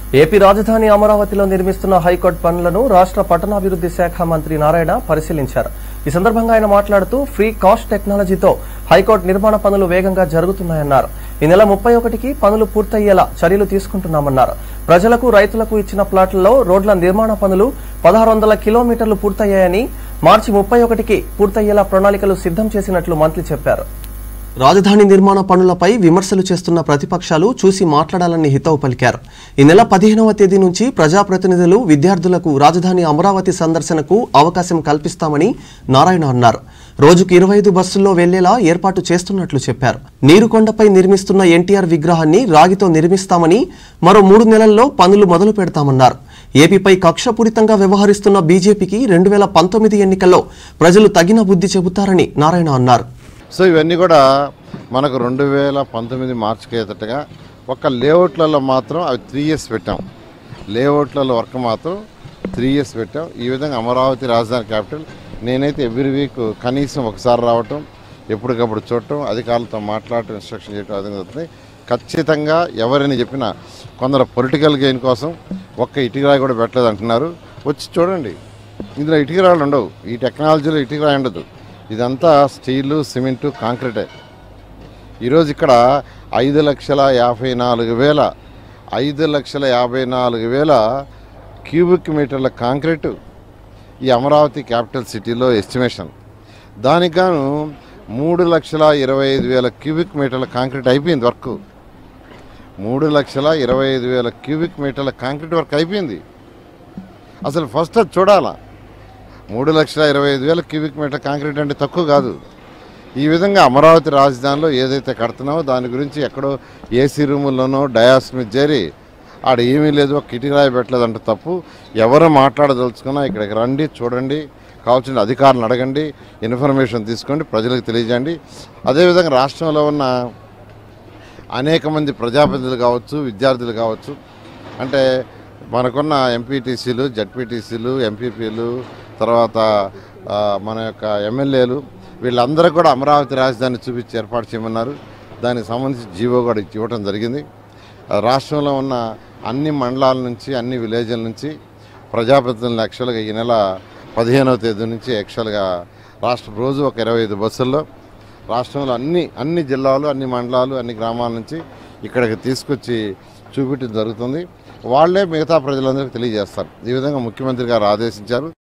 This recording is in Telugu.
ఏపీ రాజధాని అమరావతిలో నిర్మిస్తున్న హైకోర్టు పనులను రాష్ట్ర పట్టణాభివృద్ధి శాఖ మంత్రి నారాయణ పరిశీలించారు ఈ సందర్భంగా ఆయన మాట్లాడుతూ ఫ్రీ కాస్ట్ టెక్నాలజీతో హైకోర్టు నిర్మాణ పనులు వేగంగా జరుగుతున్నాయన్నారు ఈ నెల ముప్పై ఒకటికి పనులు పూర్తయ్యేలా చర్యలు తీసుకుంటున్నామన్నారు ప్రజలకు రైతులకు ఇచ్చిన ప్లాట్లలో రోడ్ల నిర్మాణ పనులు పదహారు వందల కిలోమీటర్లు పూర్తయ్యాయని మార్చి ముప్పై ఒకటికి పూర్తయ్యేలా ప్రణాళికలు సిద్ధం చేసినట్లు మంత్రి చెప్పారు రాజధాని నిర్మాణ పనులపై విమర్శలు చేస్తున్న ప్రతిపక్షాలు చూసి మాట్లాడాలని హితవు పలికారు ఈ నెల పదిహేనవ తేదీ నుంచి ప్రజాప్రతినిధులు విద్యార్థులకు రాజధాని అమరావతి సందర్శనకు అవకాశం కల్పిస్తామని నారాయణ అన్నారు రోజుకు ఇరవై ఐదు బస్సుల్లో వెళ్లేలా ఏర్పాటు చేస్తున్నట్లు చెప్పారు నీరుకొండపై నిర్మిస్తున్న ఎన్టీఆర్ విగ్రహాన్ని రాగితో నిర్మిస్తామని మరో మూడు నెలల్లో పనులు మొదలు పెడతామన్నారు ఏపీపై కక్షపూరితంగా వ్యవహరిస్తున్న బీజేపీకి రెండు వేల పంతొమ్మిది ఎన్నికల్లో ప్రజలు తగిన బుద్ధి చెబుతారని నారాయణ అన్నారు సో ఇవన్నీ కూడా మనకు రెండు వేల పంతొమ్మిది మార్చికి అయ్యేటట్టుగా ఒక లేఅవుట్లలో మాత్రం అవి త్రీ ఇయర్స్ పెట్టాం లేఅవుట్లలో వర్క్ మాత్రం త్రీ ఇయర్స్ పెట్టాం ఈ విధంగా అమరావతి రాజధాని క్యాపిటల్ నేనైతే ఎవ్రీ వీక్ కనీసం ఒకసారి రావటం ఎప్పటికప్పుడు చూడటం అధికారులతో మాట్లాడటం ఇన్స్ట్రక్షన్ చేయడం అదే జరుగుతుంది ఖచ్చితంగా ఎవరైనా చెప్పినా కొందరు పొలిటికల్ గెయిన్ కోసం ఒక్క ఇటుకరాయి కూడా పెట్టలేదు అంటున్నారు వచ్చి చూడండి ఇందులో ఇటుకరాళ్ళు ఉండవు ఈ టెక్నాలజీలో ఇటుకరాయి ఉండదు ఇదంతా స్టీలు సిమెంటు కాంక్రీటే ఈరోజు ఇక్కడ ఐదు లక్షల యాభై నాలుగు వేల ఐదు లక్షల యాభై నాలుగు వేల క్యూబిక్ మీటర్ల కాంక్రీటు ఈ అమరావతి క్యాపిటల్ సిటీలో ఎస్టిమేషన్ దానికి గాను మూడు లక్షల ఇరవై ఐదు వేల క్యూబిక్ మీటర్ల కాంక్రీట్ అయిపోయింది వర్క్ మూడు లక్షల ఇరవై ఐదు వేల క్యూబిక్ మీటర్ల కాంక్రీట్ వర్క్ అయిపోయింది అసలు ఫస్ట్ అది చూడాలా మూడు లక్షల ఇరవై ఐదు వేల క్యూబిక్ మీటర్ కాంక్రీట్ అంటే తక్కువ కాదు ఈ విధంగా అమరావతి రాజధానిలో ఏదైతే కడుతున్నామో దాని గురించి ఎక్కడో ఏసీ రూముల్లోనో డయాస్ మీద చేరి ఆడ ఏమీ లేదు ఒక కిటికరాయి పెట్టలేదు అంటే తప్పు ఎవరు మాట్లాడదలుచుకున్నా ఇక్కడికి రండి చూడండి కావాల్సిన అధికారులను అడగండి ఇన్ఫర్మేషన్ తీసుకోండి ప్రజలకు తెలియజేయండి అదేవిధంగా రాష్ట్రంలో ఉన్న అనేక మంది ప్రజాప్రతినిధులు కావచ్చు విద్యార్థులు కావచ్చు అంటే మనకున్న ఎంపీటీసీలు జడ్పీటీసీలు ఎంపీపీలు తర్వాత ఆ, మన యొక్క ఎమ్మెల్యేలు వీళ్ళందరూ కూడా అమరావతి రాజధాని చూపించి ఏర్పాటు చేయమన్నారు దానికి సంబంధించి జీవో కూడా ఇవ్వడం జరిగింది ఆ, రాష్ట్రంలో ఉన్న అన్ని మండలాల నుంచి అన్ని విలేజ్ల నుంచి ప్రజాప్రతినిధులను యాక్చువల్గా ఈ నెల పదిహేనవ తేదీ నుంచి యాక్చువల్గా రాష్ట్ర రోజు ఒక ఇరవై ఐదు బస్సుల్లో రాష్ట్రంలో అన్ని అన్ని జిల్లాలు అన్ని మండలాలు అన్ని గ్రామాల నుంచి ఇక్కడికి తీసుకొచ్చి చూపించడం జరుగుతుంది వాళ్ళే మిగతా ప్రజలందరికీ తెలియజేస్తారు ఈ విధంగా ముఖ్యమంత్రి గారు ఆదేశించారు